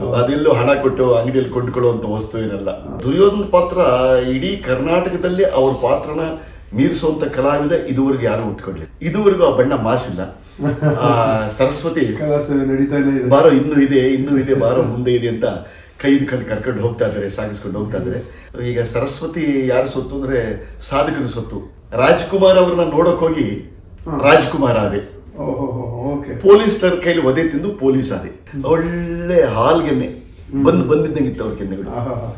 ಅದೆಲ್ಲೂ ಹಣ ಕೊಟ್ಟು ಅಂಗಡಿಯಲ್ಲಿ ಕೊಂಡುಕೊಳ್ಳುವಂತ ವಸ್ತು ಏನಲ್ಲ ದುರ್ಯೋಧನ ಪಾತ್ರ ಇಡೀ ಕರ್ನಾಟಕದಲ್ಲಿ ಅವ್ರ ಪಾತ್ರನ ಮೀರಿಸುವಂತ ಕಲಾವಿದ ಇದುವರೆಗೂ ಯಾರು ಉಟ್ಕೊಡ್ಲಿ ಇದುವರೆಗೂ ಆ ಬಣ್ಣ ಮಾಸಿಲ್ಲ ಆ ಸರಸ್ವತಿ ಕಲಾ ಸೇವೆ ನಡೀತಾನೆ ಇದೆ ಬಾರೋ ಇನ್ನೂ ಇದೆ ಇನ್ನೂ ಇದೆ ಬಾರೋ ಮುಂದೆ ಇದೆ ಅಂತ ಕೈ ಹಿಡ್ಕೊಂಡು ಕರ್ಕೊಂಡು ಹೋಗ್ತಾ ಇದ್ದಾರೆ ಸಾಗಿಸ್ಕೊಂಡು ಹೋಗ್ತಾ ಇದ್ದಾರೆ ಈಗ ಸರಸ್ವತಿ ಯಾರು ಸೊತ್ತು ಅಂದ್ರೆ ಸಾಧಕನ ಸೊತ್ತು ರಾಜ್ಕುಮಾರ್ ಅವ್ರನ್ನ ನೋಡಕ್ ಹೋಗಿ ರಾಜ್ಕುಮಾರ್ ಆದೆ ಓಹೋ ಓಕೆ ಪೊಲೀಸ್ನರ ಕೈಲಿ ಒದೆ ತಿಂದು ಪೊಲೀಸ್ ಆದೆ ಒಳ್ಳೆ ಹಾಲ್ಗೆನೆ ಬಂದು ಬಂದಿದ್ದಂಗಿತ್ತು ಅವ್ರ ಕೆನ್ನೆಗಳು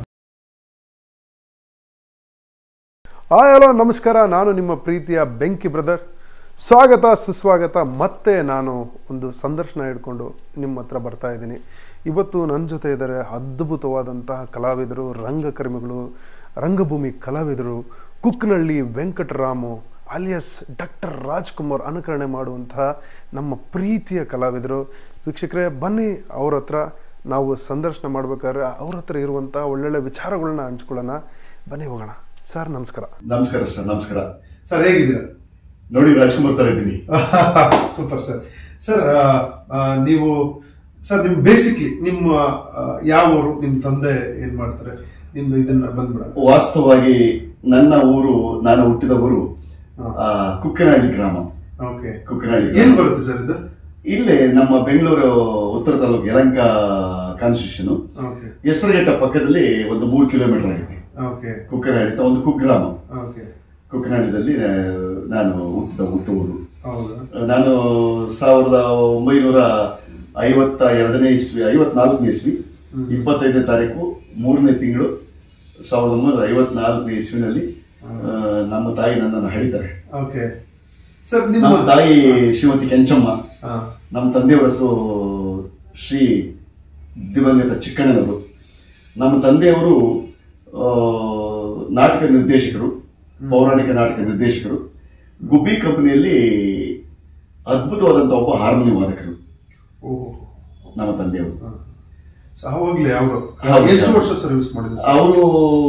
ಹಾಯ್ ಹಲೋ ನಮಸ್ಕಾರ ನಾನು ನಿಮ್ಮ ಪ್ರೀತಿಯ ಬೆಂಕಿ ಬ್ರದರ್ ಸ್ವಾಗತ ಸುಸ್ವಾಗತ ಮತ್ತೆ ನಾನು ಒಂದು ಸಂದರ್ಶನ ಹಿಡ್ಕೊಂಡು ನಿಮ್ಮ ಹತ್ರ ಬರ್ತಾ ಇದ್ದೀನಿ ಇವತ್ತು ನನ್ನ ಜೊತೆ ಇದ್ದಾರೆ ಅದ್ಭುತವಾದಂತಹ ಕಲಾವಿದರು ರಂಗಕರ್ಮಿಗಳು ರಂಗಭೂಮಿ ಕಲಾವಿದರು ಕುಕ್ನಳ್ಳಿ ವೆಂಕಟರಾಮು ಅಲಿಯಸ್ ಡಾಕ್ಟರ್ ರಾಜ್ಕುಮಾರ್ ಅನುಕರಣೆ ಮಾಡುವಂತಹ ನಮ್ಮ ಪ್ರೀತಿಯ ಕಲಾವಿದರು ವೀಕ್ಷಕರೇ ಬನ್ನಿ ಅವ್ರ ಹತ್ರ ನಾವು ಸಂದರ್ಶನ ಮಾಡ್ಬೇಕಾದ್ರೆ ಅವ್ರ ಹತ್ರ ಇರುವಂಥ ಒಳ್ಳೊಳ್ಳೆ ವಿಚಾರಗಳನ್ನ ಹಂಚ್ಕೊಳ್ಳೋಣ ಬನ್ನಿ ಹೋಗೋಣ ಸರ್ ನಮಸ್ಕಾರ ನಮಸ್ಕಾರ ಸರ್ ನಮಸ್ಕಾರ ಸರ್ ಹೇಗಿದ್ದೀರಾ ನೋಡಿ ರಾಜ್ಕುಮಾರ್ ತರ ಇದ್ದೀನಿ ಸೂಪರ್ ಸರ್ ಸರ್ ನೀವು ಸರ್ ನಿಮ್ ಬೇಸಿಕ್ಲಿ ನಿಮ್ಮ ಆ, ಯಾವ ಊರು ನಿಮ್ ತಂದೆ ಏನ್ ಮಾಡ್ತಾರೆ ನಿಮ್ ಇದನ್ನ ಬಂದ್ಬಿಡ ವಾಸ್ತವವಾಗಿ ನನ್ನ ಊರು ನಾನು ಹುಟ್ಟಿದ ಊರು ಆ, ಕುಕ್ಕನಹಳ್ಳಿ ಗ್ರಾಮ ಓಕೆ ಕುಕ್ಕನಹಳ್ಳಿ ಏನ್ ಗ್ರಾಮ. ಬರುತ್ತೆ ಸರ್ ಇದು ಇಲ್ಲೇ ನಮ್ಮ ಬೆಂಗಳೂರು ಉತ್ತರ ತಾಲೂಕು ಯಲಂಕ ಕಾನ್ಸ್ಟಿಟ್ಯೂಷನ್ ಓಕೆ ಹೆಸರುಘಟ್ಟ ಪಕ್ಕದಲ್ಲಿ ಒಂದು ಮೂರು ಕಿಲೋಮೀಟರ್ ಆಗುತ್ತೆ ಓಕೆ ಕುಕ್ಕನಹಳ್ಳಿ ಅಂತ ಒಂದು ಕುಗ್ರಾಮ ಓಕೆ ಕುಕ್ಕನಹಳ್ಳಿದಲ್ಲಿ ಆ, ನಾನು ಹುಟ್ಟಿದ ಹುಟ್ಟುವುದು ಹೌದಾ ನಾನು ಸಾವಿರದ ಒಂಬೈನೂರ ಐವತ್ತ ಎರಡನೇ ಇಸ್ವಿ ಐವತ್ನಾಲ್ಕನೇ ಇಸ್ವಿ ಇಪ್ಪತ್ತೈದನೇ ತಾರೀಕು ಮೂರನೇ ತಿಂಗಳು ಸಾವಿರದ ಒಂಬೈನೂರ ಐವತ್ನಾಲ್ಕನೇ ಇಸ್ವಿನಲ್ಲಿ ಆ, ನಮ್ಮ ತಾಯಿ ನನ್ನನ್ನು ಹಡಿತಾರೆ ಓಕೆ ಸರ್ ನಿಮ್ಮ ನಮ್ಮ ತಾಯಿ ಶ್ರೀಮತಿ ಕೆಂಚಮ್ಮ ಹಾ, ನಮ್ಮ ತಂದೆಯವರ ಹೆಸರು ಶ್ರೀ ದಿವಂಗತ ಚಿಕ್ಕಣ್ಣನವರು ನಮ್ಮ ತಂದೆಯವರು ಆ, ನಾಟಕ ನಿರ್ದೇಶಕರು ಪೌರಾಣಿಕ ನಾಟಕ ನಿರ್ದೇಶಕರು ಗುಬ್ಬಿ ಕಂಪನಿಯಲ್ಲಿ ಅದ್ಭುತವಾದಂಥ ಒಬ್ಬ ಹಾರ್ಮೋನಿಯಂ ವಾದಕರು ಓಹೋ ನಮ್ಮ ತಂದೆಯವರು ಹಾ. ಸೊ ಅವಾಗ್ಲೇ ಅವರು ಹೌದು, ಎಷ್ಟು ಸರ್. ವರ್ಷ ಸರ್ವಿಸ್ ಮಾಡಿದ್ರು ಸರ್? ಅವರು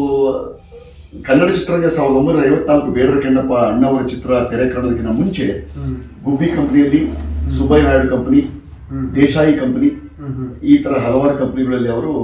ಕನ್ನಡ ಚಿತ್ರರಂಗ ಸಾವಿರದ ಒಂಬೈನೂರ ಐವತ್ನಾಲ್ಕು ಬೇಡರ ಕೆಣ್ಣಪ್ಪ ಅಣ್ಣವರ ಚಿತ್ರ ತೆರೆ ಕಾಣೋದಕ್ಕಿಂತ ಮುಂಚೆ ಹ್ಮ್ ಗುಬ್ಬಿ ಕಂಪನಿಯಲ್ಲಿ ಸುಬ್ಬಯ್ಯ ನಾಯ್ಡು ಕಂಪನಿ ಹ್ಮ್. ದೇಶಾಯಿ ಕಂಪನಿ ಹ್ಮ್ ಹ್ಮ್ ಈ ತರ ಹಲವಾರು ಕಂಪನಿಗಳಲ್ಲಿ ಅವರು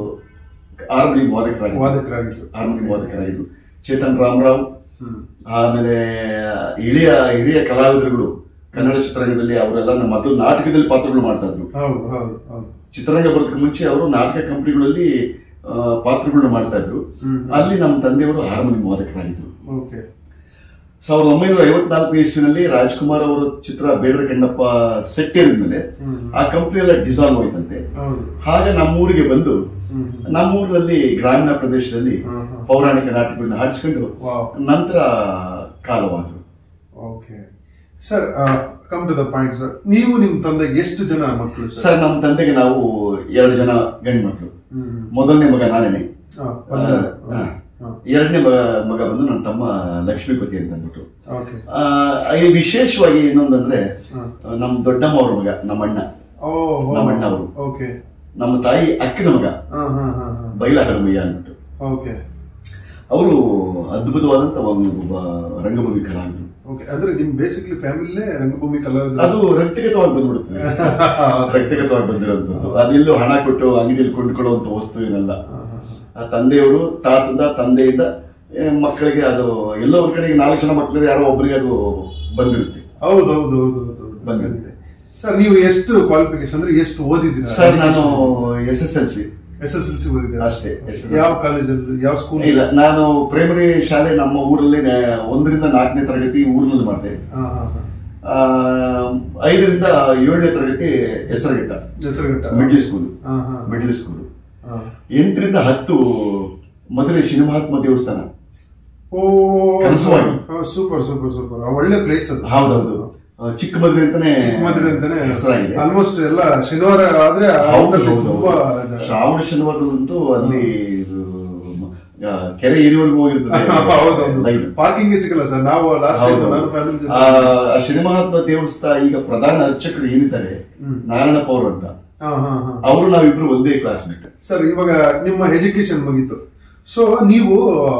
ಹಾರ್ಮೋನಿಯಂ ವಾದಕರಾಗಿದ್ದರು ವಾದಕರಾಗಿದ್ರು ಹಾರ್ಮೋನಿಯಂ ವಾದಕರಾಗಿದ್ರು ಚೇತನ್ ರಾಮರಾವ್ ಹ್ಮ್ ಆಮೇಲೆ ಹಿರಿಯ ಹಿರಿಯ ಕಲಾವಿದರುಗಳು ಕನ್ನಡ ಚಿತ್ರರಂಗದಲ್ಲಿ ಅವರೆಲ್ಲ ನಮ್ಮ ಮೊದಲು ನಾಟಕದಲ್ಲಿ ಪಾತ್ರಗಳು ಮಾಡ್ತಾ ಇದ್ರು ಹೌದು ಹೌದು ಹೌದು ಚಿತ್ರರಂಗ ಬರೋದಕ್ಕೆ ಮುಂಚೆ ಅವರು ನಾಟಕ ಕಂಪನಿಗಳಲ್ಲಿ ಆ, ಪಾತ್ರಗಳನ್ನ ಮಾಡ್ತಾ ಇದ್ರು ಹ್ಮ್. ಅಲ್ಲಿ ನಮ್ಮ ತಂದೆಯವರು ಹಾರ್ಮೋನಿಯಂ ವಾದಕರಾಗಿದ್ರು ಓಕೆ ಸಾವಿರದ ಒಂಬೈನೂರ ಐವತ್ನಾಲ್ಕನೇ ಇಸ್ವಿನಲ್ಲಿ ರಾಜ್ಕುಮಾರ್ ಅವರ ಚಿತ್ರ ಬೇಡರ ಕಣ್ಣಪ್ಪ ಸೆಟ್ ಏರಿದ್ಮೇಲೆ ಹ್ಮ್. ಆ ಕಂಪನಿ ಎಲ್ಲ ಡಿಸಾಲ್ವ್ ಆಯ್ತಂತೆ ಹೌದು ಹಾಗೆ ನಮ್ಮೂರಿಗೆ ಬಂದು ಹ್ಮ್ ನಮ್ಮೂರಿನಲ್ಲಿ ಗ್ರಾಮೀಣ ಪ್ರದೇಶದಲ್ಲಿ ಹ್ಮ್, ಹ್ಮ್. ಪೌರಾಣಿಕ ನಾಟಕಗಳನ್ನ ಹಾಡಿಸ್ಕೊಂಡು ವಾವ್ ನಂತರ ಕಾಲವಾದ್ರು okay sir come to the point sir ನೀವು ನಿಮ್ ತಂದೆಗೆ ಎಷ್ಟು ಜನ ಮಕ್ಕಳು ಸರ್ ಸರ್ ನಮ್ಮ ತಂದೆಗೆ ನಾವು ಎರಡು ಜನ ಗಂಡು ಮಕ್ಕಳು ಹ್ಮ್ ಮೊದಲನೇ ಮಗ ನಾನೇನೆ ಆ, ಒಂದೇ. ಆ, ಆ, ಎರಡನೇ ಮಗ ಮಗ ಬಂದು ನನ್ನ ತಮ್ಮ ಲಕ್ಷ್ಮೀಪತಿ ಅಂತ ಅಂದ್ಬಿಟ್ಟು ಓಕೆ ಆ, ಈ ವಿಶೇಷವಾಗಿ ಇನ್ನೊಂದಂದ್ರೆ ಹಾ. ನಮ್ಮ ದೊಡ್ಡಮ್ಮ ಅವ್ರ ಮಗ ನಮ್ಮ ಅಣ್ಣ ಓ ಓ, ನಮ್ಮ ಅಣ್ಣ ಅವರು. ಓಕೆ ನಮ್ಮ ತಾಯಿ ಅಕ್ಕನ ಮಗ ಹಾ ಹಾ ಹಾ ಹಾ ಬೈಲ ಹನುಮಯ್ಯ ಅಂದ್ಬಿಟ್ಟು ಓಕೆ ಅವರು ಅದ್ಭುತವಾದಂತ ಒಂದು ಒಬ್ಬ ರಂಗಭೂಮಿ ಕಲಾವಿದರು ಓಕೆ ಅಂದ್ರೆ ನಿಮ್ ಬೇಸಿಕ್ಲಿ ಫ್ಯಾಮಿಲಿನೇ ರಂಗಭೂಮಿ ಕಲಾವಿದರು ಅದು ವ್ಯಕ್ತಿಗತವಾಗಿ ಬಂದ್ಬಿಡುತ್ತದೆ ವ್ಯಕ್ತಿಗತವಾಗಿ ಬಂದಿರುವಂತದ್ದು ಅದೆಲ್ಲೂ ಹಣ ಕೊಟ್ಟು ಅಂಗಡಿಯಲ್ಲಿ ಕೊಂಡ್ಕೊಳ್ಳುವಂತ ವಸ್ತು ಏನಲ್ಲ ಆ ತಂದೆಯವರು ತಾತದ ತಂದೆಯಿಂದ ಏ, ಮಕ್ಕಳಿಗೆ ಅದು ಎಲ್ಲೋ ಒಂದ್ ಕಡೆಗೆ ನಾಲ್ಕು ಜನ ಮಕ್ಕಳಿಗೆ ಯಾರೋ ಒಬ್ಬರಿಗೆ ಅದು ಬಂದಿರುತ್ತೆ ಹೌದು ಹೌದು ಹೌದು ಹೌದು ಹೌದು ಬಂದಿರುತ್ತೆ ಸರ್ ನೀವು ಎಷ್ಟು ಕ್ವಾಲಿಫಿಕೇಶನ್ ಅಂದ್ರೆ ಎಷ್ಟು ಓದಿದ್ದೀರಾ ಸರ್ ನಾನು S S L C S S L C ಓದಿದ್ದೀರಾ ಅಷ್ಟೇ, SSLC. ಯಾವ ಕಾಲೇಜಲ್ಲಿ ಯಾವ ಸ್ಕೂಲ್ ಇಲ್ಲ ನಾನು ಪ್ರೈಮರಿ ಶಾಲೆ ನಮ್ಮ ಊರಲ್ಲಿ ಒಂದರಿಂದ ನಾಲ್ಕನೇ ತರಗತಿ ಊರಿನಲ್ಲಿ ಮಾಡಿದೆ ಹಾ ಹಾ ಹಾ ಆ, ಐದರಿಂದ ಏಳನೇ ತರಗತಿ ಹೆಸರುಘಟ್ಟ ಹೆಸರುಘಟ್ಟ ಮಿಡ್ಲ್ ಸ್ಕೂಲ್ ಹಾ ಹಾ ಮಿಡ್ಲ್ ಸ್ಕೂಲ್ ಹಾ ಎಂಟರಿಂದ ಹತ್ತು ಮೊದಲೇ ಶ್ರೀಮಹಾತ್ಮ ದೇವಸ್ಥಾನ ಓ ಕನಸವಾಡಿ. ಸೂಪರ್ ಸೂಪರ್ ಸೂಪರ್ ಒಳ್ಳೆ ಪ್ಲೇಸ್ ಅದು ಹೌದೌದು ಆ, ಚಿಕ್ಕ ಮದುವೆ ಅಂತಾನೆ ಚಿಕ್ಕಮಂದಿರ ಅಂತಾನೆ ಹೆಸರಾಗಿದೆ ಆಲ್ಮೋಸ್ಟ್ ಎಲ್ಲ ಶನಿವಾರ ಆದ್ರೆ ಆ ಹೌದು ಊರಲ್ಲಿ ಹೌದು ತುಂಬಾ ಹೌದು. ಶ್ರಾವಣ ಶನಿವಾರದಂತೂ ಅಲ್ಲಿ ಇದು, ಆ, ಕೆರೆ ಏರಿವರೆಗೂ ಹೋಗಿರ್ತದೆ ಲೈನ್ ಪಾರ್ಕಿಂಗ್ ಸಿಗಲ್ಲ ಸರ್ ನಾವು ಲಾಸ್ಟ್ ಟೈಮ್ ನಾನು ಫ್ಯಾಮಿಲಿ ಆ ಆ ಶ್ರೀಮಹಾತ್ಮ ದೇವಸ್ಥಾನ ಈಗ ಪ್ರಧಾನ ಅರ್ಚಕರು ಏನಿದ್ದಾರೆ ನಾರಾಯಣಪ್ಪ ಅವರು ಅಂತ ಹಾ ಹಾ ಹಾ ಅವರು ನಾವಿಬ್ರು ಒಂದೇ ಕ್ಲಾಸ್ಮೇಟ್ ಸರ್ ಇವಾಗ ನಿಮ್ಮ ಎಜುಕೇಶನ್ ಮುಗೀತು ಸೊ ನೀವು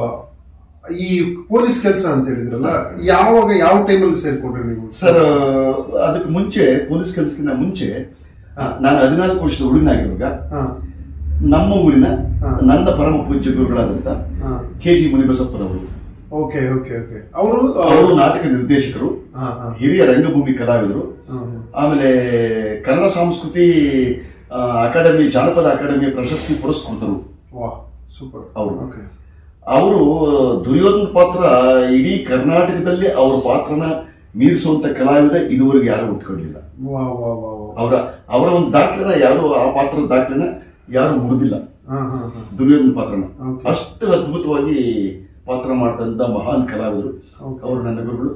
ಈ ಪೊಲೀಸ್ ಕೆಲಸ ಅಂತ ಹೇಳಿದ್ರಲ್ಲ ಯಾವಾಗ ಯಾವ ಟೈಮಲ್ಲಿ ಸೇರ್ಕೊಂಡ್ರಿ ನೀವು ಸರ್ ಅದಕ್ಕೆ ಮುಂಚೆ ಪೊಲೀಸ್ ಕೆಲಸಕ್ಕಿಂತ ಮುಂಚೆ ಆ, ನಾನು ಹದಿನಾಲ್ಕು ವರ್ಷದ ಹುಡುಗನಾಗಿರುವಾಗ ಹಾ ನಮ್ಮ ಊರಿನ ಹಾ. ನನ್ನ ಪರಮ ಪೂಜ್ಯ ಗುರುಗಳಾದಂತ ಹಾ ಕೆ ಜಿ ಮುನಿಬಸಪ್ಪನವರು ಓಕೆ ಓಕೆ ಓಕೆ ಅವರು ಅವರು ನಾಟಕ ನಿರ್ದೇಶಕರು ಹಾ ಹಾ ಹಿರಿಯ ರಂಗಭೂಮಿ ಕಲಾವಿದರು ಹಾ, ಹಾ. ಆಮೇಲೆ ಕನ್ನಡ ಸಂಸ್ಕೃತಿ ಆ, ಅಕಾಡೆಮಿ ಜಾನಪದ ಅಕಾಡೆಮಿ ಪ್ರಶಸ್ತಿ ಪುರಸ್ಕೃತರು ವಾ ಸೂಪರ್ ಅವ್ರು. ಓಕೆ ಅವರು ದುರ್ಯೋಧನ ಪಾತ್ರ ಇಡೀ ಕರ್ನಾಟಕದಲ್ಲಿ ಅವರ ಪಾತ್ರನ ಮೀರಿಸುವಂತ ಕಲಾವಿದ ಇದುವರೆಗೆ ಯಾರು ಉಟ್ಕೊಂಡಿಲ್ಲ ವಾ ವಾ ವಾ ವಾ ಅವರ ಅವರ ಒಂದು ದಾಖಲೆನ ಯಾರು ಆ ಪಾತ್ರದ ದಾಖಲೆನ ಯಾರು ಮುರಿದಿಲ್ಲ ಹಾ ಹಾ ಹಾ ದುರ್ಯೋಧನ ಪಾತ್ರನ Okay. ಅಷ್ಟು ಅದ್ಭುತವಾಗಿ ಪಾತ್ರ ಮಾಡ್ತಂತ ಮಹಾನ್ ಕಲಾವಿದರು Okay. ಅವರು ನನ್ನ ಗುರುಗಳು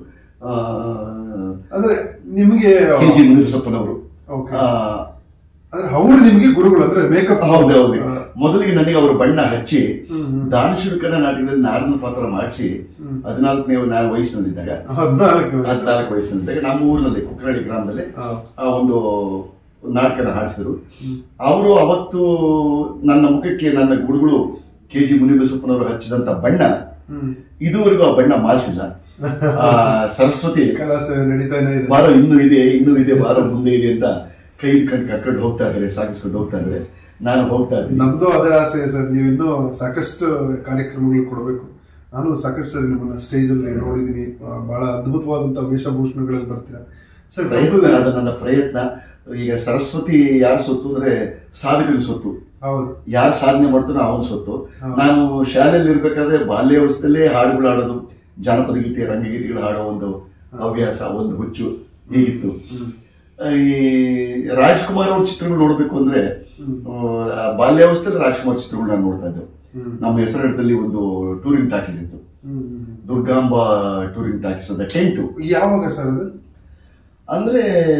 ಅಂದ್ರೆ ನಿಮಗೆ ಕೆ ಜಿ ಮುನಿರಸಪ್ಪನವರು ಓಕೆ ಆ, ಅಂದ್ರೆ ಅವ್ರು ನಿಮ್ಗೆ ಗುರುಗಳು ಅಂದ್ರೆ ಮೇಕಪ್ ಹೌದು ಹೌದು ಮೊದಲಿಗೆ ನನಗೆ ಅವರು ಬಣ್ಣ ಹಚ್ಚಿ ಹ್ಮ್, ಹ್ಮ್. ದಾನಶೂರ ಕನ್ನಡ ನಾಟಕದಲ್ಲಿ ನಾರನ ಪಾತ್ರ ಮಾಡಿಸಿ ಹ್ಮ್. ಹದಿನಾಲ್ಕನೇ ನಾನು ವಯಸ್ಸಿನಲ್ಲಿದ್ದಾಗ ಹದಿನಾಲ್ಕು ವಯಸ್ಸು. ಹದಿನಾಲ್ಕು ವಯಸ್ಸಿನಲ್ಲಿದ್ದಾಗ ನಮ್ಮ ಊರಿನಲ್ಲಿ ಕುಕ್ಕರಳ್ಳಿ ಗ್ರಾಮದಲ್ಲಿ ಹಾ. ಆ ಒಂದು ನಾಟಕನ ಹಾಡಿಸಿದ್ರು ಅವರು ಅವತ್ತು ನನ್ನ ಮುಖಕ್ಕೆ ನನ್ನ ಗುರುಗಳು ಕೆ ಜಿ ಮುನಿಬಸಪ್ಪನವರು ಹಚ್ಚಿದಂತ ಬಣ್ಣ ಹ್ಮ್ ಇದುವರೆಗೂ ಆ ಬಣ್ಣ ಮಾಸಿಲ್ಲ ಆ ಸರಸ್ವತಿ ಕಲಾ ಸೇವೆ ನಡೀತಾನೆ ಇದೆ ಬಾರ ಇನ್ನೂ ಇದೆ ಇನ್ನೂ ಇದೆ ಬಾರ ಮುಂದೆ ಇದೆ ಅಂತ ಕೈ ಹಿಡ್ಕೊಂಡು ಕರ್ಕೊಂಡು ಹೋಗ್ತಾ ಇದ್ದಾರೆ ಸಾಗಿಸ್ಕೊಂಡು ಹೋಗ್ತಾ ಇದ್ದಾರೆ ನಾನು ಹೋಗ್ತಾ ಇದ್ದೀನಿ ನಮ್ದು ಅದೇ ಆಸೆ ಸರ್ ನೀವು ಇನ್ನೂ ಸಾಕಷ್ಟು ಕಾರ್ಯಕ್ರಮಗಳು ಕೊಡಬೇಕು ನಾನು ಸಾಕಷ್ಟು ಸರಿ ನಿಮ್ಮನ್ನ ಸ್ಟೇಜ್ ಅಲ್ಲಿ ನೋಡಿದೀನಿ ಆ, ಬಹಳ ಅದ್ಭುತವಾದಂತ ವೇಷಭೂಷಣಗಳಲ್ಲಿ ಬರ್ತೀರಾ ಸರ್ ಪ್ರಯತ್ನ ಅದು ನನ್ನ ಪ್ರಯತ್ನ ಈಗ ಸರಸ್ವತಿ ಯಾರ ಸೊತ್ತು ಅಂದ್ರೆ ಸಾಧಕನ ಸೊತ್ತು ಹೌದು ಯಾರು ಸಾಧನೆ ಮಾಡ್ತಾನೋ ಅವನ ಸೊತ್ತು ಹೌದು. ನಾನು ಶಾಲೆಯಲ್ಲಿ ಇರ್ಬೇಕಾದ್ರೆ ಬಾಲ್ಯಾವಸ್ಥೆಯಲ್ಲೇ ಹಾಡುಗಳು ಹಾಡೋದು ಜಾನಪದ ಗೀತೆ ರಂಗಗೀತೆಗಳು ಹಾಡೋ ಒಂದು ಹವ್ಯಾಸ ಒಂದು ಹುಚ್ಚು ಹೀಗಿತ್ತು ಹ್ಮ್. ಈ ರಾಜ್ಕುಮಾರ್ ಅವ್ರ ಚಿತ್ರಗಳು ನೋಡ್ಬೇಕು ಅಂದ್ರೆ ಹ್ಮ್. ಆ, ಬಾಲ್ಯಾವಸ್ಥೆಯಲ್ಲಿ ರಾಜ್ಕುಮಾರ್ ಚಿತ್ರಗಳು ನಾನು ನೋಡ್ತಾ ಇದ್ದೆ ಹ್ಮ್. ನಮ್ಮ ಹೆಸರಿಡದಲ್ಲಿ ಒಂದು ಟೂರಿಂಗ್ ಟಾಕೀಸ್ ಇತ್ತು ಹ್ಮ್, ಹ್ಮ್. ದುರ್ಗಾಂಬ ಟೂರಿಂಗ್ ಟಾಕೀಸ್ ಅಂತ ಟೆಂಟು ಯಾವಾಗ ಸರ್ ಅದು ಅಂದ್ರೆ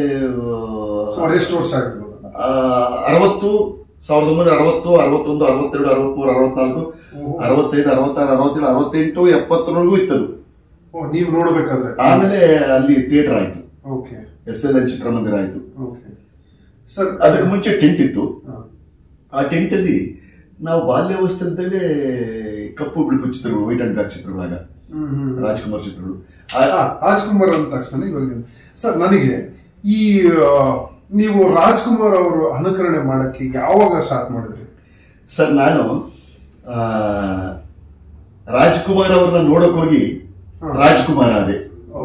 ಸುಮಾರು ಎಷ್ಟು ವರ್ಷ ಆಗಿರ್ಬೋದು ಆ, ಅರವತ್ತು ಸಾವಿರದ ಒಂಬೈನೂರ ಅರವತ್ತು ಅರವತ್ತೊಂದು ಅರವತ್ತೆರಡು ಅರವತ್ಮೂರು ಅರವತ್ನಾಲ್ಕು ಓಹೋ. ಅರವತ್ತೈದು ಅರವತ್ತಾರು ಅರವತ್ತೇಳು ಅರವತ್ತೆಂಟು ಎಪ್ಪತ್ತರವರೆಗೂ ಇತ್ತದು ಓ ನೀವು ನೋಡ್ಬೇಕಾದ್ರೆ ಆಮೇಲೆ ಅಲ್ಲಿ ಥಿಯೇಟರ್ ಆಯ್ತು ಓಕೆ ಎಸ್ ಎಲ್ ಎನ್ ಚಿತ್ರಮಂದಿರ ಆಯ್ತು ಓಕೆ ಸರ್ ಅದಕ್ಕೆ ಮುಂಚೆ ಟೆಂಟ್ ಇತ್ತು ಹಾ. ಆ ಟೆಂಟ್ ಅಲ್ಲಿ ನಾವು ಬಾಲ್ಯಾವಸ್ಥೆಯಲ್ಲೇ ಕಪ್ಪು ಬಿಳುಪು ಚಿತ್ರಗಳು ವೈಟ್ ಅಂಡ್ ಬ್ಲಾಕ್ ಚಿತ್ರಗಳಾಗ ಹ್ಮ್, ಹ್ಮ್. ರಾಜ್ಕುಮಾರ್ ಚಿತ್ರಗಳು ಆ, ರಾಜ್ಕುಮಾರ್ ಅಂದ ತಕ್ಷಣ ಇವಾಗ ನೀವು- ಸರ್ ನನಗೆ ಈ ಆ, ನೀವು ರಾಜ್ಕುಮಾರ್ ಅವರು ಅನುಕರಣೆ ಮಾಡಕ್ಕೆ ಯಾವಾಗ ಸ್ಟಾರ್ಟ್ ಮಾಡಿದ್ರಿ ಸರ್ ನಾನು ಆ, ರಾಜ್ಕುಮಾರ್ ಅವ್ರನ್ನ ನೋಡಕ್ ಹೋಗಿ ಹಾ. ರಾಜ್ಕುಮಾರ್ ಆದೆ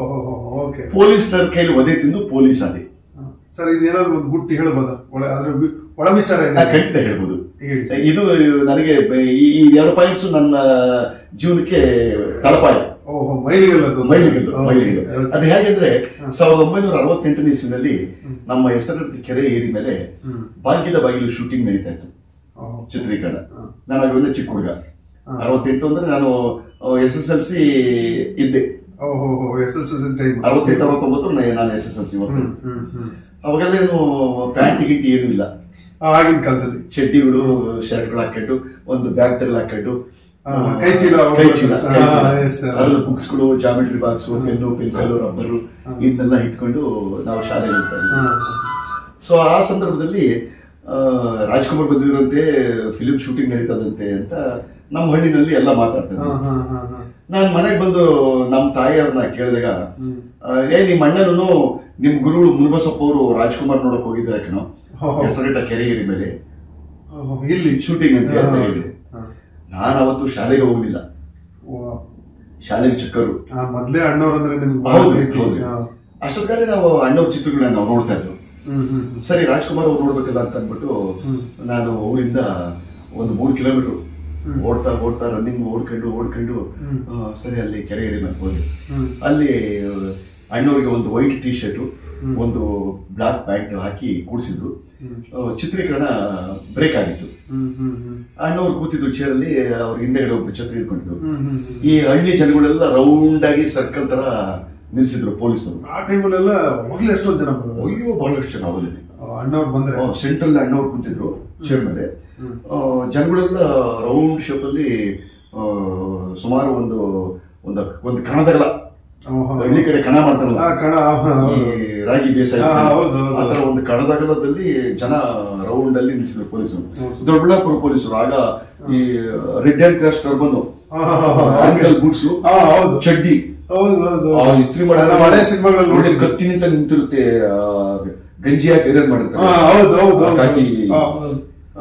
ಓಕೆ ಪೊಲೀಸ್ನರ ಕೈಲಿ ಒದೆ ತಿಂದು ಪೊಲೀಸ್ ಆದೆ ಸರ್ ಇದೇನಾದ್ರು ಒಂದು ಗುಟ್ಟಿ ಹೇಳ್ಬೋದಾ ಒಳ ಅದ್ರ ವಿ- ಒಳ ವಿಚಾರ ನಾ ಏನಿದೆ? ಖಂಡಿತ ಹೇಳ್ಬೋದು ಹೇಳಿ ಇದು ನನಗೆ ಈ ಈ ಎರಡು ಪಾಯಿಂಟ್ಸ್ ನನ್ನ ಜೀವನಕ್ಕೆ ತಳಪಾಯ ಓಹೋ ಮೈಲಿಗೆಲ್ಲದು ಮೈಲಿಗೆಲ್ಲು ಮೈಲಿಗೆಲ್ಲು Okay, okay. ಅದು ಹೇಗೆಂದ್ರೆ ಹ್ಮ್. ಸಾವಿರದ ಒಂಬೈನೂರ ಅರವತ್ತೆಂಟನೇ ಇಸ್ವಿನಲ್ಲಿ ನಮ್ಮ ಹೆಸರಿನ ಕೆರೆ ಏರಿ ಮೇಲೆ ಹ್ಮ್. ಭಾಗ್ಯದ ಬಾಗಿಲು ಶೂಟಿಂಗ್ ನಡೀತಾ ಇತ್ತು ಓಹೋ. ಚಿತ್ರೀಕರಣ ಹಾ. ನಾನು ಆಗ ಚಿಕ್ಕ ಹುಡುಗ ಹಾ. ಅರವತ್ತೆಂಟು ಅಂದ್ರೆ ನಾನು ಎಸ್ ಎಸ್ ಎಲ್ ಸಿ ಇದ್ದೆ ಓಹೋ ಎಸ್ ಎಸ್ ಎಸ್ ಟೈಮ್ ಅರವತ್ತೆಂಟು ಅರವತ್ತೊಂಬತ್ತು ನ- ನಾನು ಎಸ್ ಎಸ್ ಎಲ್ ಸಿ ಓದ್ತಾ ಹ್ಮ್ ಇದ್ದೆ. ಹ್ಮ್ ಹ್ಮ್ ಅವಾಗೆಲ್ಲ ಏನು ಪ್ಯಾಂಟ್ ಗಿಂಟಿ ಏನೂ ಇಲ್ಲ ಆ, ಆಗಿನ ಕಾಲದಲ್ಲಿ ಚಡ್ಡಿಗಳು ಶರ್ಟ್ಗಳು ಹಾಕೊಂಡು ಒಂದು ಬ್ಯಾಗ್ ತಲೆ ಹಾಕೊಂಡು ಆ, ಕೈ ಚೀಲ ಕೈ ಚೀಲ ಹಾ, ಕೈ ಚೀಲ yes, sir. ಅದ್ರಲ್ಲಿ ಬುಕ್ಸ್ಗಳು geometry box pen pencil rubber ಹಾ. ಇದನ್ನೆಲ್ಲ ಇಟ್ಕೊಂಡು ನಾವು ಶಾಲೆಗೆ ಹೋಗ್ತಾ ಇದ್ವಿ ಹಾ. ಸೊ ಆ ಸಂದರ್ಭದಲ್ಲಿ ಆ, ರಾಜ್ಕುಮಾರ್ ಬಂದಿದ್ರಂತೆ ಫಿಲಿಂ ಶೂಟಿಂಗ್ ನಡೀತದಂತೆ ಅಂತ ನಮ್ಮ ಹಳ್ಳಿನಲ್ಲಿ ಎಲ್ಲ ಮಾತಾಡ್ತಾ ಹಾ, ಇದ್ರು ಹಾ, ಹಾ, ಹಾ. ನಾನು ಮನೆಗೆ ಬಂದು ನಮ್ಮ ತಾಯಿಯವ್ರನ್ನ ಕೇಳಿದಾಗ ಹ್ಮ್. ಆ, ಏ ನಿಮ್ಮ ಅಣ್ಣನು ನಿಮ್ ಗುರುಗಳು ಮುನ್ಬಸಪ್ಪ ಅವರು ರಾಜ್ಕುಮಾರ್ ನೋಡಕ್ ಹೋಗಿದ್ದಾರೆ ಕಣೋ ಹೋ, ಹೋ. ಹೆಸರಿಟ್ಟ ಕೆರೆಗಿರಿ ಮೇಲೆ ಓಹೋ, ಇಲ್ಲಿ ಶೂಟಿಂಗ್ ಅಂತ ಅಂತ ಹಾ. ಹೇಳಿದ್ರು ಹಾ. ನಾನು ಅವತ್ತು ಶಾಲೆಗೆ ಹೋಗ್ಲಿಲ್ಲ ಓ. ಶಾಲೆಗೆ ಚಿಕ್ಕರು ಆ, ಮೊದ್ಲೇ ಅಣ್ಣವ್ರಂದ್ರೆ ನಿಮ್ಗೆ ಬಹಳ ಹೌದು ಪ್ರೀತಿ. ಹೌದು ಹಾ. ಅಷ್ಟೊತ್ತಿಗೆ ನಾವು ಅಣ್ಣವ್ರ ಚಿತ್ರಗಳನ್ನ ನಾವು ನೋಡ್ತಾ ಇದ್ವು ಹ್ಮ್ ಹ್ಮ್ ಹ್ಮ್. ಸರಿ ರಾಜ್ಕುಮಾರ್ ಅವ್ರು ನೋಡ್ಬೇಕಲ್ಲ ಅಂತ ಅಂದ್ಬಿಟ್ಟು ಹ್ಮ್. ನಾನು ಊರಿಂದ ಒಂದು ಮೂರು ಕಿಲೋಮೀಟರ್ ಹ್ಮ್. ಓಡ್ತಾ ಓಡ್ತಾ ರನ್ನಿಂಗ್ ಓಡ್ಕೊಂಡು ಓಡ್ಕೊಂಡು ಹ್ಮ್. ಆ, ಸರಿ ಅಲ್ಲಿ ಕೆರೆ ಏರಿ ಮೇಲೆ ಹೋದೆ ಹ್ಮ್. ಅಲ್ಲಿ ಅಣ್ಣವ್ರಿಗೆ ಒಂದು ವೈಟ್ ಟೀ ಶರ್ಟ್ ಹ್ಮ್. ಒಂದು ಬ್ಲಾಕ್ ಪ್ಯಾಂಟ್ ಹಾಕಿ ಕೂಡಿಸಿದ್ರು ಹ್ಮ್. ಚಿತ್ರೀಕರಣ ಬ್ರೇಕ್ ಆಗಿತ್ತು ಹ್ಮ್ ಹ್ಮ್ ಹ್ಮ್. ಅಣ್ಣವ್ರು ಕೂತಿದ್ರು ಚೇರಲ್ಲಿ ಅವ್ರ ಹಿಂದೆಗಡೆ ಒಬ್ರು ಛತ್ರಿ ಹಿಡ್ಕೊಂಡಿದ್ರು ಹ್ಮ್ ಹ್ಮ್ ಹ್ಮ್. ಈ ಹಳ್ಳಿ ಜನಗಳೆಲ್ಲ ರೌಂಡ್ ಆಗಿ ಸರ್ಕಲ್ ತರ ನಿಲ್ಸಿದ್ರು ಪೊಲೀಸರು ಆ ಟೈಮಲ್ಲೆಲ್ಲ ಹೋಗ್ಲಿ ಎಷ್ಟೊಂದು ಜನ ಬರೋದು ಅಯ್ಯೋ ಬಹಳಷ್ಟು ಜನ ಅವರಲ್ಲಿ ಅಣ್ಣವ್ರು ಬಂದ್ರೆ ಸೆಂಟ್ರಲ್ ಅಣ್ಣವ್ರು ಕುಂತಿದ್ರು ಚೇರ್ ಮೇಲೆ ಹ್ಮ್. ಆ, ಜನಗಳೆಲ್ಲ ರೌಂಡ್ ಶೇಪ್ ಅಲ್ಲಿ ಆ, ಸುಮಾರು ಒಂದು ಒಂದು ಒಂದು ಕಣದಗಲ ಓಹೋ. ಹಳ್ಳಿ ಕಡೆ ಕಣ ಮಾಡ್ತಾರಲ್ಲ ಆ, ಕಣ ಆ, ಈ ರಾಗಿ ಬೇಸಾಯ ಹಾ, ಹೌದು, ಹೌದು. ಆ ತರ ಒಂದು ಕಣದಗಲದಲ್ಲಿ ಜನ ರೌಂಡ್ ಅಲ್ಲಿ ನಿಲ್ಸಿದ್ರು ಪೊಲೀಸರು ಹೌದು. ದೊಡ್ಡಬಳ್ಳಾಪುರ ಪೊಲೀಸರು ಆಗ ಈ ರೆಡ್ ಅಂಡ್ ಕ್ರಾಸ್ ಟರ್ಬನ್ ಆ, ಹಾ, ಹಾ, ಹಾ. ಆಂಕಲ್ ಬೂಟ್ಸ್ ಆ, ಹೌದು ಚಡ್ಡಿ ಹೌದು ಹೌದು ಆ ಇಸ್ತ್ರಿ ಮಾಡೋ ನಾವು ಹಳೆ ಸಿನಿಮಾಗಳಲ್ಲಿ ಒಳ್ಳೆ ನೋಡಿದ್ವಿ. ಕತ್ತಿನಿಂದ ನಿಂತಿರುತ್ತೆ ಆ, ಗಂಜಿ ಹಾಕಿ ಐರನ್ ಮಾಡಿರ್ತಾರೆ ಆ, ಹೌದು ಹೌದು ಹೌದು. ಕಾಕಿ ಆ, ಹೌದು. ಆ,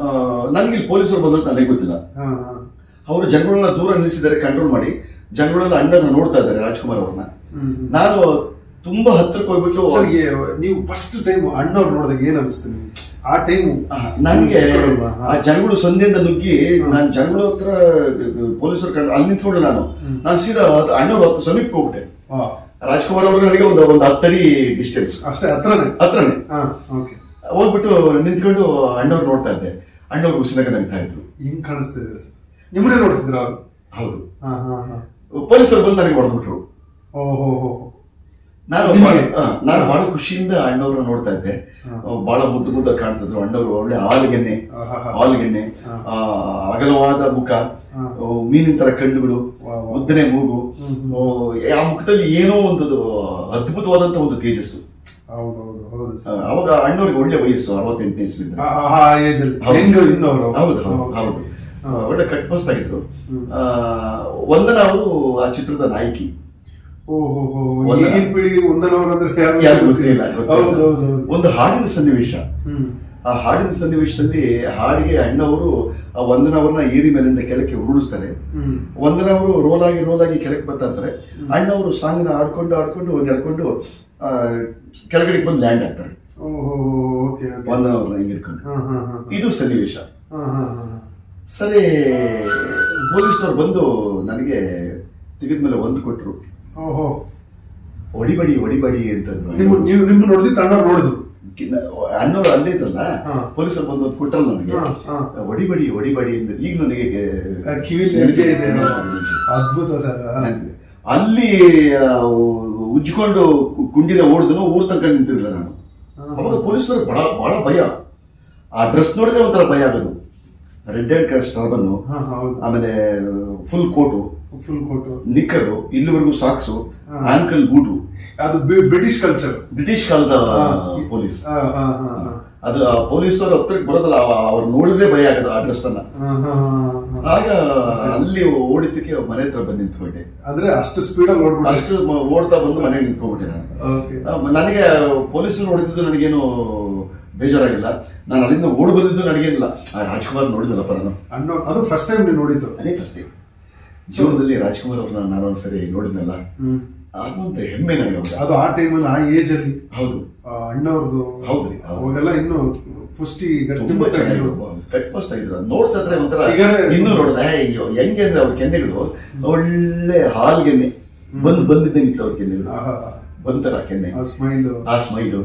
ನನಗೆ ಇಲ್ಲಿ ಪೊಲೀಸರು ಬಂದ್ರು ನನಗೆ ಗೊತ್ತಿಲ್ಲ ಹಾ, ಹಾ. ಅವರು ಜನಗಳನ್ನ ದೂರ ನಿಲ್ಲಿಸಿದ್ದಾರೆ ಕಂಟ್ರೋಲ್ ಮಾಡಿ ಜನಗಳೆಲ್ಲ ಅಣ್ಣನ ನೋಡ್ತಾ ಇದ್ದಾರೆ ರಾಜ್ಕುಮಾರ್ ಅವ್ರನ್ನ ಹ್ಮ್, ಹ್ಮ್. ನಾನು ತುಂಬಾ ಹತ್ರಕ್ಕೆ ಹೋಗ್ಬಿಟ್ಟು ಸರ್ ಏ- ನೀವು ಫಸ್ಟ್ ಟೈಮ್ ಅಣ್ಣವ್ರು ನೋಡಿದಾಗ ಏನ್ ಅನಿಸ್ತು ನಿಮ್ಗೆ ಆ ಟೈಮ್ ಆ, ನನಗೆ ಆ ಜನಗಳು ಸಂಧಿಯಿಂದ ನುಗ್ಗಿ ನಾನು ಜನಗಳ ಹತ್ರ ಪೊಲೀಸರು ಕಂಡು ಅಲ್ಲಿ ನಿಂತ್ಕೊಂಡು ನಾನು ನಾನು ಸೀದಾ ಅದು ಅಣ್ಣವ್ರ ಹತ್ತು ಸಮೀಪಕ್ಕೆ ಹೋಗ್ಬಿಟ್ಟೆ ರಾಜ್ಕುಮಾರ್ ಅವ್ರಿಗೆ ನನಗೆ ಒಂದು ಒಂದು ಹತ್ತಡಿ ಡಿಸ್ಟೆನ್ಸ್ ಅಷ್ಟೇ ಹತ್ರನೇ ಹತ್ರನೇ ಹಾ ಓಕೆ ಹೋಗ್ಬಿಟ್ಟು ನಿಂತ್ಕೊಂಡು ಅಣ್ಣವ್ರು ನೋಡ್ತಾ ಇದ್ದೆ ಅಣ್ಣವ್ರು ಉಸಿನಾಗ ನಗ್ತಾ ಇದ್ರು ಹಿಂಗ್ ಕಾಣಿಸ್ತಾ ಇದೆ ಸರ್ ನಿಮ್ಮನ್ನೇ ನೋಡ್ತಿದ್ರ ಅವ್ರು ಹೌದು ಹಾ ಹಾ ಹಾ ಪೊಲೀಸರು ಬಂದು ನನಗೆ ಹೊಡೆದ್ಬಿಟ್ರು ಓ ಹೋ ಹೋ ನಾನು ನಿಮಗೆ? ಬಹಳ- ಆ, ನಾನು ಬಹಳ ಖುಷಿಯಿಂದ ಅಣ್ಣವ್ರನ್ನ ನೋಡ್ತಾ ಇದ್ದೆ ಬಹಳ ಮುದ್ದು ಮುದ್ದ ಕಾಣ್ತಿದ್ರು ಅಣ್ಣವ್ರು ಒಳ್ಳೆ ಹಾಲುಗೆನ್ನೆ ಆಹಾಹಾ. ಹಾಲುಗೆನ್ನೆ ಆ, ಅಗಲವಾದ ಮುಖ ಹಾ. ಆ, ಮೀನಿನ ತರ ಕಣ್ಣುಗಳು ವಾ, ವಾ. ಉದ್ದನೆ ಮೂಗು ಹ್ಮ್, ಹ್ಮ್. ಆ, ಆ ಮುಖದಲ್ಲಿ ಏನೋ ಒಂದು ಅದ್ಭುತವಾದಂತ ಒಂದು ತೇಜಸ್ಸು ಹೌದು ಹೌದು ಹೌದು ಆ, ಸರ್ ಅವಾಗ ಅಣ್ಣವ್ರಿಗೆ ಒಳ್ಳೆ ವಯಸ್ಸು ಅರವತ್ತೆಂಟನೇ ಇಸ್ವಿಂದ ಆ- ಆ ಏಜ್ ಅಲ್ಲಿ ಹೌದು. ಹೆಂಗ ಇನ್ನು ಅವರು ಹೌದು ಹೌದು ಓಕೆ. ಹೌದು ಹಾ. ಆ, ಒಳ್ಳೆ ಕಟ್ ಮಸ್ತ್ ಆಗಿದ್ರು ಹ್ಮ್. ಆ, ವಂದನ ಅವರು ಆ ಚಿತ್ರದ ನಾಯಕಿ ಓ ಹೋ ಹೋ ಒಂದನ- ಈಗಿನ ಪೀಳಿಗೆ ಒಂದನವರು ಅಂದ್ರೆ ಯಾರು ಯಾರು ಗೊತ್ತಿಲ್ಲ ಗೊತ್ತಿಲ್ಲ. ಹೌದು ಹೌದು ಹೌದು ಒಂದು ಹಾಡಿನ ಸನ್ನಿವೇಶ ಹ್ಮ್ ಆ ಹಾಡಿನ ಸನ್ನಿವೇಶದಲ್ಲಿ ಹಾಡಿಗೆ ಅಣ್ಣವರು ಆ ವಂದನ ಅವ್ರನ್ನ ಏರಿ ಮೇಲಿಂದ ಕೆಳಕ್ಕೆ ಉರುಳಿಸ್ತಾರೆ ಹ್ಮ್ ವಂದನ ಅವರು ರೋಲ್ ಆಗಿ ರೋಲ್ ಆಗಿ ಕೆಳಕ್ಕೆ ಬರ್ತಾ ಇರ್ತಾರೆ ಅಣ್ಣವರು ಸಾಂಗ್ನ ಆಡ್ಕೊಂಡು ಆಡ್ಕೊಂಡು ನಡ್ಕೊಂಡು ಆ, ಕೆಳಗಡೆ ಬಂದು ಲ್ಯಾಂಡ್ ಆಗ್ತಾರೆ ಓ ಹೋ ಓಕೆ ಓಕೆ ವಂದನ ಅವ್ರನ್ನ ಹಿಂಗ್ ಹಿಡ್ಕೊಂಡು ಹಾ ಹಾ ಹಾ ಇದು ಸನ್ನಿವೇಶ ಹಾ ಹಾ ಹಾ ಸರಿ ಪೊಲೀಸ್ನವ್ರು ಬಂದು ನನಗೆ ತೆಗೆದ್ಮೇಲೆ ಒಂದು ಕೊಟ್ರು ಓಹೋ ಹೊಡಿಬಡಿ ಹೊಡಿಬಡಿ ಅಂತಂದ್ರು ನಿಮ್ಮ ನೀವು ನಿಮ್ಮ ನೋಡಿದಿ ತಣ್ಣವ್ರು ನೋಡಿದ್ರು ಅಣ್ಣವ್ರು ಅಲ್ಲೇ ಇದ್ರಲ್ಲ ಹಾ. ಪೊಲೀಸರು ಬಂದು ಒಂದು ಕೊಟ್ಟರು ನನಗೆ ಹಾ, ಹಾ. ಹೊಡಿಬಡಿ ಹೊಡಿಬಡಿ ಅಂತ ಈಗ ನನಗೆ ಆ ಕಿವಿಲಿ ನೆನಪೇ ಇದೆ ಅದ್ಭುತ ಸರ್ ನೆನಪಿದೆ. ಅಲ್ಲಿ ಆ, ಉಜ್ಜಿಕೊಂಡು ಕು- ಕುಂಡಿನ ಓಡಿದನು ಊರ್ ತನಕ ನಿಂತಿರ್ಲಿಲ್ಲ ನಾನು ಅವಾಗ ಪೊಲೀಸರು ಬಹಳ ಬಹಳ ಭಯ ಆ ಡ್ರೆಸ್ ನೋಡಿದ್ರೆ ಒಂಥರ ಭಯ ಆಗೋದು ರೆಡ್ ಅಂಡ್ ಕ್ರಾಸ್ ಟರ್ಬನ್ನು ಹಾ ಹೌದು ಆಮೇಲೆ full coat full coat nicker ಇಲ್ಲಿವರೆಗೂ ಸಾಕ್ಸು ಹಾ. ಆಂಕಲ್ ಬೂಟು ಅದು ಬಿ- ಬ್ರಿಟಿಷ್ ಕಲ್ಚರ್ ಬ್ರಿಟಿಷ್ ಕಾಲದ ಹಾ. ಪೊಲೀಸ್ ಹಾ ಹಾ ಹಾ ಹಾ ಅದು ಆ ಪೊಲೀಸರು ಹತ್ರಕ್ಕೆ ಬರೋದಲ್ಲ ಅವ- ಅವ್ರು ನೋಡಿದ್ರೆ ಭಯ ಆಗೋದು ಆ ಡ್ರೆಸ್ ಅನ್ನ ಹಾ, ಹಾ, ಹಾ, ಹಾ. ಆಗ ಅಲ್ಲಿ ಓಡಿದ್ದಕ್ಕೆ ಮನೆ ಹತ್ರ ಬಂದು ನಿಂತ್ಕೊಂಡೆ ಅಂದ್ರೆ ಅಷ್ಟು ಸ್ಪೀಡ್ ಅಲ್ಲಿ ನೋಡ್ಬಿಟ್ಟು ಅಷ್ಟು ಮ- ಓಡ್ತಾ ಬಂದು ಮನೆಗೆ ನಿಂತ್ಕೊಂಡ್ಬಿಟ್ಟೆ ನಾನು ಓಕೆ ಆ, ನನಗೆ ಪೊಲೀಸರು ನೋಡಿದ್ದು ನನಗೇನು ಬೇಜಾರಾಗಿಲ್ಲ ನಾನು ಅಲ್ಲಿಂದ ಓಡಿ ಬಂದಿದ್ದು ನನಗೇನಿಲ್ಲ ಆ, ರಾಜ್ಕುಮಾರ್ ನೋಡಿದ್ನಲ್ಲಪ್ಪ ನಾನು ಅಣ್ಣ ಅದು ಫಸ್ಟ್ ಟೈಮ್ ನೀವು ನೋಡಿದ್ದು ಅದೇ ಫಸ್ಟ್ ಜೀವನದಲ್ಲಿ ರಾಜ್ಕುಮಾರ್ ಅವ್ರನ್ನ ನಾನು ಒಂದ್ಸರಿ ನೋಡಿದ್ನಲ್ಲ ಹ್ಮ್ ಅದಂತ ಹೆಮ್ಮೆ ನನಗೆ ಅವಾಗ ಅದು ಆ ಟೈಮಲ್ಲಿ ಆ ಏಜ್ ಅಲ್ಲಿ ಹೌದು ಆ ಅಣ್ಣವ್ರದ್ದು ಹೌದ್ರಿ, ಹೌದು. ಅವಾಗೆಲ್ಲ ಇನ್ನು ಪುಷ್ಟಿ ಗಟ್ಟಿ ತುಂಬಾ ಮುಟ್ಟಾಗಿದ್ರು. ಚೆನ್ನಾಗಿದ್ರು ಕಟ್ ಮಸ್ತ್ ಆಗಿದ್ರು ಅದ್ ನೋಡ್ತಾ ಇದ್ರೆ ಒಂಥರ Figure ಇನ್ನೂ ನೋಡಿದ ಅಯ್ಯೋ ಹೆಂಗೆ ಅಂದ್ರೆ ಅವ್ರ ಕೆನ್ನೆಗಳು ಒಳ್ಳೆ ಹಾಲ್ಗೆನ್ನೆ ಬಂದ್ ಬಂದಿದ್ದಂಗಿತ್ತು ಅವ್ರ ಕೆನ್ನೆಗಳು ಆಹಾ. ಬಂತರ ಕೆನ್ನೆ ಆ ಸ್ಮೈಲ್ ಆ ಸ್ಮೈಲು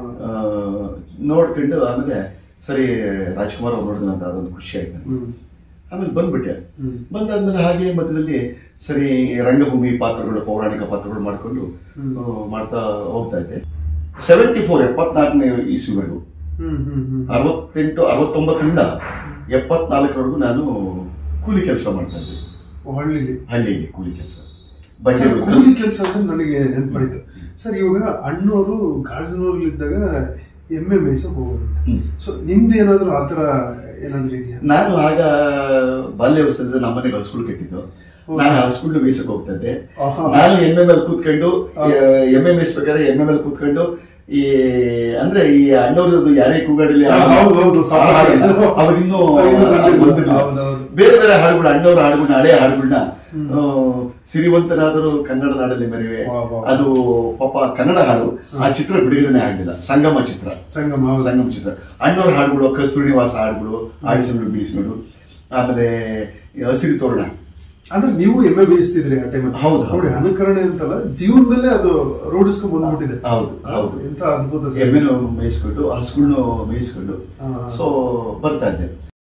ನೋಡ್ಕೊಂಡು ಆಮೇಲೆ ಸರಿ ರಾಜ್ಕುಮಾರ್ ಅವ್ರು ನೋಡಿದ್ರೆ ಅಂತ ಅದೊಂದು ಖುಷಿ ಆಯ್ತು ನನಗೆ. ಹ್ಮ್ ಆಮೇಲೆ ಬಂದ್ಬಿಟ್ಟೆ ಹ್ಮ್. ಬಂದಾದ್ಮೇಲೆ ಹಾಗೆ ಮಧ್ಯದಲ್ಲಿ ಸರಿ ರಂಗಭೂಮಿ ಪಾತ್ರಗಳು ಪೌರಾಣಿಕ ಪಾತ್ರಗಳು ಮಾಡ್ಕೊಂಡು ಹ್ಮ್. ಆ, ಮಾಡ್ತಾ ಹೋಗ್ತಾ ಇದ್ದೆ ಸೆವೆಂಟಿ ಫೋರ್ ಎಪ್ಪತ್ನಾಲ್ಕನೇ ಇಸ್ವಿವರೆಗೂ ಹ್ಮ್ ಹ್ಮ್ ಹ್ಮ್ ಅರವತ್ತೆಂಟು ಅರವತ್ತೊಂಬತ್ತರಿಂದ ಎಪ್ಪತ್ನಾಲ್ಕರವರೆಗೂ ನಾನು ಕೂಲಿ ಕೆಲಸ ಮಾಡ್ತಾ ಇದ್ದೆ ಓ, ಹಳ್ಳಿಲಿ ಹಳ್ಳಿಯಲ್ಲಿ ಕೂಲಿ ಕೆಲಸ ಸರ್, ಬಟ್ಟೆ ಕೂಲಿ ಕೆಲಸ ಅಂದ್ರೆ ನನಗೆ ನೆನಪಾಯ್ತು ಸರ್ ಇವಾಗ ಅಣ್ಣವರು ಗಾಜನೂರಲ್ಲಿದ್ದಾಗ ಎಮ್ಮೆ ಮೇಯ್ಸಕ್ ಹೋಗೋದು ಹ್ಮ್. ಸೊ ನಿಮ್ದು ಏನಾದ್ರು ಆತರ ಏನಾದ್ರು ಇದೆಯಾ ನಾನು ಆಗ ಬಾಲ್ಯಾವಸ್ಥೆಯಿಂದ ನಮ್ಮನೆಗೆ ಹಸ್ಗಳು ಕಟ್ಟಿದ್ದು ನಾನು ಹಸ್ಗಳು ಮೇಯ್ಸಕ್ ಹೋಗ್ತಾ ಇದ್ದೆ ಆಹಾ. ನಾನು ಎಮ್ಮೆ ಮೇಲೆ ಕೂತ್ಕೊಂಡು ಎಮ್ಮೆ ಮೇಯಿಸ್ಬೇಕಾದ್ರೆ ಎಮ್ಮೆ ಮೇಲೆ ಕೂತ್ಕೊಂಡು ಈ ಅಂದ್ರೆ ಈ ಅಣ್ಣವ್ರದ್ದು ಯಾರೇ ಕೂಗಾಡಲಿ ಹಾ, ಹೌದು, ಹೌದು, ಸ್ವಲ್ಪ ಹಾಡಿದ್ದು. ಅವ್ರಿನ್ನೂ ಇನ್ನೂ ಬಂದಿಲ್ಲ. ಬಂದಿಲ್ಲ. ಹೌದು, ಹೌದು. ಬೇರೆ ಬೇರೆ ಹಾಡುಗಳು ಅಣ್ಣವ್ರ ಹಾಡುಗಳನ್ನ ಹಳೆ ಹಾಡುಗಳನ್ನ ಆ, ಸಿರಿವಂತನಾದರೂ ಕನ್ನಡ ನಾಡಲ್ಲಿ ಮೆರೆವೆ ವಾ, ವಾ. ಅದು ಪಾಪ ಕನ್ನಡ ಹಾಡು ಆ ಚಿತ್ರ ಬಿಡುಗಡೆ ಆಗಲಿಲ್ಲ ಸಂಗಮ ಚಿತ್ರ ಸಂಗಮ ಹೌದು. ಸಂಗಮ ಚಿತ್ರ ಅಣ್ಣವ್ರ ಹಾಡುಗಳು ಕಸ್ತೂರಿ ನಿವಾಸ ಹಾಡುಗಳು ಆಡಿಸಲು ಬೀಳಿಸಲು ಆಮೇಲೆ ಈ ಹಸಿರು ತೋರಣ ಅಂದ್ರೆ ನೀವು ಎಮ್ಮೆ ಬೇಯಿಸ್ತಿದ್ರಿ ಆ ಟೈಮಲ್ಲಿ ಹೌದು, ಹೌದು. ನೋಡಿ ಅನುಕರಣೆ ಅಂತಲ್ಲ ಜೀವನದಲ್ಲೇ ಅದು ರೂಢಿಸ್ಕೊಂಡ್ ಬಂದ್ಬಿಟ್ಟಿದೆ ಹೌದು ಹೌದು ಎಂತ ಅದ್ಭುತ ಸರ್. ಎಮ್ಮೆನು ಮೇಯಿಸ್ಕೊಂಡು ಹಸುಗಳನ್ನು ಮೇಯಿಸ್ಕೊಂಡು ಹಾ. ಸೊ ಬರ್ತಾ ಇದ್ದೆ